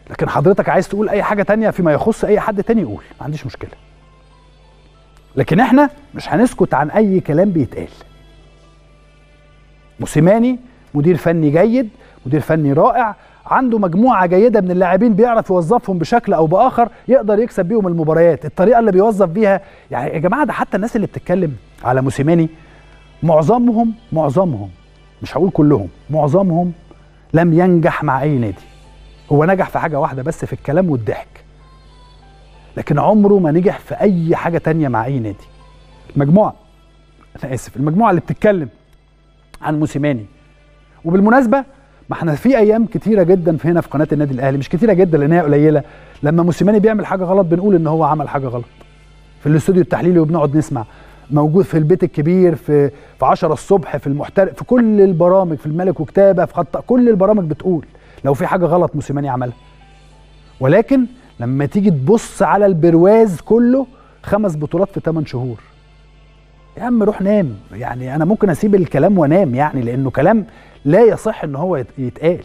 لكن حضرتك عايز تقول اي حاجه تانية فيما يخص اي حد تاني يقول ما عنديش مشكله لكن احنا مش هنسكت عن اي كلام بيتقال موسيماني مدير فني جيد مدير فني رائع عنده مجموعه جيده من اللاعبين بيعرف يوظفهم بشكل او باخر يقدر يكسب بيهم المباريات الطريقه اللي بيوظف بيها يعني يا جماعه ده حتى الناس اللي بتتكلم على موسيماني معظمهم معظمهم مش هقول كلهم معظمهم لم ينجح مع اي نادي هو نجح في حاجه واحده بس في الكلام والضحك لكن عمره ما نجح في اي حاجه تانية مع اي نادي المجموعه انا اسف المجموعه اللي بتتكلم عن موسيماني وبالمناسبه ما احنا في ايام كتيره جدا في هنا في قناه النادي الاهلي مش كتيره جدا لان هي قليله لما موسيماني بيعمل حاجه غلط بنقول ان هو عمل حاجه غلط في الاستوديو التحليلي وبنقعد نسمع موجود في البيت الكبير في في 10 الصبح في المحترف في كل البرامج في الملك وكتابه في خط كل البرامج بتقول لو في حاجه غلط موسيماني عملها ولكن لما تيجي تبص على البرواز كله خمس بطولات في 8 شهور يا عم روح نام يعني انا ممكن اسيب الكلام وانام يعني لانه كلام لا يصح ان هو يت- يتقال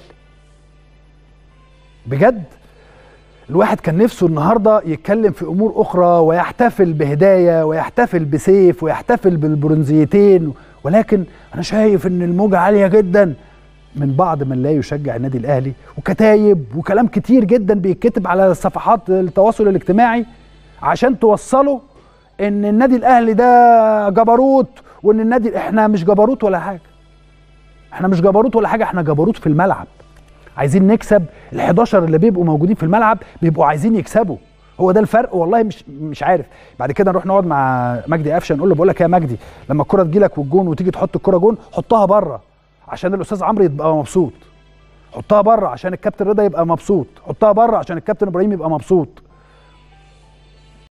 بجد الواحد كان نفسه النهارده يتكلم في امور اخرى ويحتفل بهدايه ويحتفل بسيف ويحتفل بالبرونزيتين ولكن انا شايف ان الموجه عاليه جدا من بعض من لا يشجع النادي الاهلي وكتايب وكلام كتير جدا بيتكتب على صفحات التواصل الاجتماعي عشان توصلوا ان النادي الاهلي ده جبروت وان النادي احنا مش جبروت ولا حاجه احنا مش جبروت ولا حاجه احنا جبروت في الملعب عايزين نكسب ال11 اللي بيبقوا موجودين في الملعب بيبقوا عايزين يكسبوا هو ده الفرق والله مش مش عارف بعد كده نروح نقعد مع مجدي قفشه نقول له بقول لك يا مجدي لما الكره تجيلك والجون وتيجي تحط الكره جون حطها بره عشان الاستاذ عمرو يبقى مبسوط حطها بره عشان الكابتن رضا يبقى مبسوط حطها بره عشان الكابتن ابراهيم يبقى مبسوط